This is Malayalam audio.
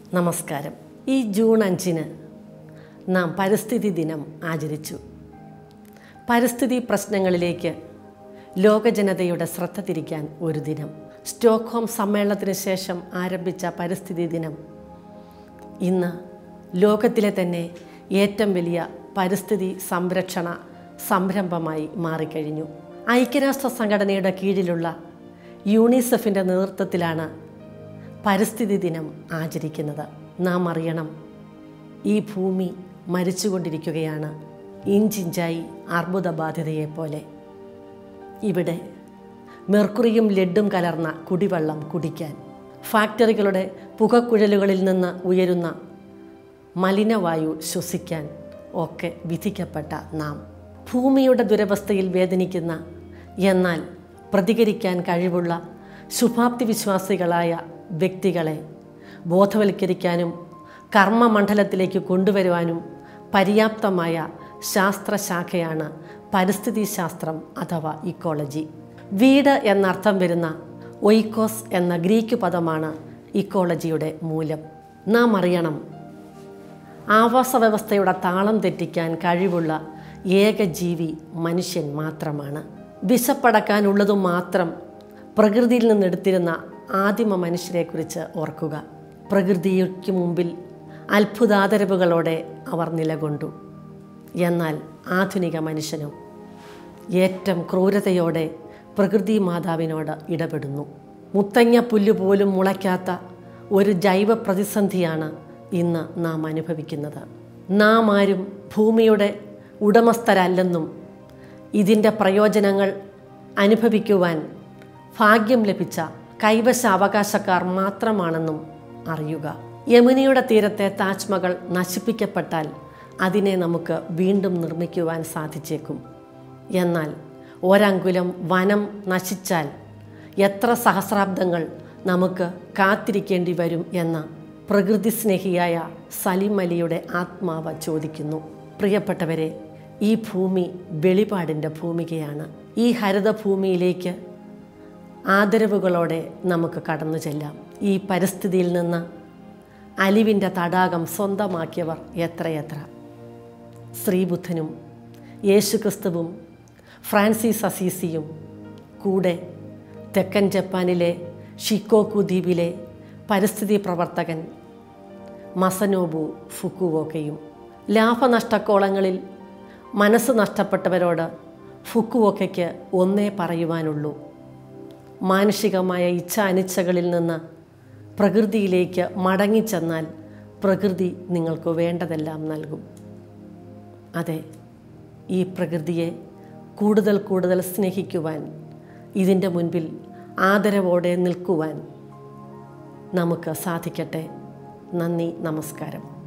നമസ്കാരം ഈ ജൂൺ അഞ്ചിന് നാം പരിസ്ഥിതി ദിനം ആചരിച്ചു പരിസ്ഥിതി പ്രശ്നങ്ങളിലേക്ക് ലോകജനതയുടെ ശ്രദ്ധ തിരിക്കാൻ ഒരു ദിനം സ്റ്റോക്ക്ഹോം സമ്മേളനത്തിന് ശേഷം ആരംഭിച്ച പരിസ്ഥിതി ദിനം ഇന്ന് ലോകത്തിലെ തന്നെ ഏറ്റവും വലിയ പരിസ്ഥിതി സംരക്ഷണ സംരംഭമായി മാറിക്കഴിഞ്ഞു ഐക്യരാഷ്ട്ര സംഘടനയുടെ കീഴിലുള്ള യൂണിസെഫിൻ്റെ നേതൃത്വത്തിലാണ് പരിസ്ഥിതി ദിനം ആചരിക്കുന്നത് നാം അറിയണം ഈ ഭൂമി മരിച്ചുകൊണ്ടിരിക്കുകയാണ് ഇഞ്ചിഞ്ചായി അർബുദബാധിതയെപ്പോലെ ഇവിടെ മെർക്കുറിയും ലെഡും കലർന്ന കുടിവെള്ളം കുടിക്കാൻ ഫാക്ടറികളുടെ പുകക്കുഴലുകളിൽ നിന്ന് ഉയരുന്ന മലിനവായു ശ്വസിക്കാൻ ഒക്കെ വിധിക്കപ്പെട്ട നാം ഭൂമിയുടെ ദുരവസ്ഥയിൽ വേദനിക്കുന്ന എന്നാൽ പ്രതികരിക്കാൻ കഴിവുള്ള ശുഭാപ്തി വിശ്വാസികളായ വ്യക്തികളെ ബോധവൽക്കരിക്കാനും കർമ്മമണ്ഡലത്തിലേക്ക് കൊണ്ടുവരുവാനും പര്യാപ്തമായ ശാസ്ത്രശാഖയാണ് പരിസ്ഥിതി ശാസ്ത്രം അഥവാ ഇക്കോളജി വീട് എന്നർത്ഥം വരുന്ന ഒയ്ക്കോസ് എന്ന ഗ്രീക്ക് പദമാണ് ഇക്കോളജിയുടെ മൂലം നാം അറിയണം ആവാസ വ്യവസ്ഥയുടെ താളം തെറ്റിക്കാൻ കഴിവുള്ള ഏക ജീവി മനുഷ്യൻ മാത്രമാണ് വിശപ്പടക്കാനുള്ളതു മാത്രം പ്രകൃതിയിൽ നിന്നെടുത്തിരുന്ന ആദിമ മനുഷ്യരെക്കുറിച്ച് ഓർക്കുക പ്രകൃതിക്ക് മുമ്പിൽ അത്ഭുതാദരവുകളോടെ അവർ നിലകൊണ്ടു എന്നാൽ ആധുനിക മനുഷ്യനും ഏറ്റവും ക്രൂരതയോടെ പ്രകൃതി മാതാവിനോട് ഇടപെടുന്നു മുത്തങ്ങ പുല്ല് പോലും മുളയ്ക്കാത്ത ഒരു ജൈവ പ്രതിസന്ധിയാണ് ഇന്ന് നാം അനുഭവിക്കുന്നത് നാം ആരും ഭൂമിയുടെ ഉടമസ്ഥരല്ലെന്നും ഇതിൻ്റെ പ്രയോജനങ്ങൾ അനുഭവിക്കുവാൻ ഭാഗ്യം ലഭിച്ച കൈവശ അവകാശക്കാർ മാത്രമാണെന്നും അറിയുക യമുനയുടെ തീരത്തെ താജ്മഹൽ നശിപ്പിക്കപ്പെട്ടാൽ അതിനെ നമുക്ക് വീണ്ടും നിർമ്മിക്കുവാൻ സാധിച്ചേക്കും എന്നാൽ ഒരങ്കുലം വനം നശിച്ചാൽ എത്ര സഹസ്രാബ്ദങ്ങൾ നമുക്ക് കാത്തിരിക്കേണ്ടി വരും എന്ന പ്രകൃതി സ്നേഹിയായ സലിം അലിയുടെ ആത്മാവ് ചോദിക്കുന്നു പ്രിയപ്പെട്ടവരെ ഈ ഭൂമി വെളിപാടിൻ്റെ ഭൂമികയാണ് ഈ ഹരിതഭൂമിയിലേക്ക് ആദരവുകളോടെ നമുക്ക് കടന്നു ചെല്ലാം ഈ പരിസ്ഥിതിയിൽ നിന്ന് അലിവിൻ്റെ തടാകം സ്വന്തമാക്കിയവർ എത്രയെത്ര ശ്രീബുദ്ധനും യേശുക്രിസ്തുവും ഫ്രാൻസിസ് അസീസിയും കൂടെ തെക്കൻ ജപ്പാനിലെ ഷിക്കോക്കു ദ്വീപിലെ പരിസ്ഥിതി പ്രവർത്തകൻ മസനോബു ഫുക്കുവോക്കയും ലാഭനഷ്ടക്കോളങ്ങളിൽ മനസ്സ് നഷ്ടപ്പെട്ടവരോട് ഫുക്കുവോക്കയ്ക്ക് ഒന്നേ പറയുവാനുള്ളൂ മാനുഷികമായ ഇച്ഛ അനിച്ഛകളിൽ നിന്ന് പ്രകൃതിയിലേക്ക് മടങ്ങിച്ചെന്നാൽ പ്രകൃതി നിങ്ങൾക്ക് വേണ്ടതെല്ലാം നൽകും അതെ ഈ പ്രകൃതിയെ കൂടുതൽ കൂടുതൽ സ്നേഹിക്കുവാൻ ഇതിൻ്റെ മുൻപിൽ ആദരവോടെ നിൽക്കുവാൻ നമുക്ക് സാധിക്കട്ടെ നന്ദി നമസ്കാരം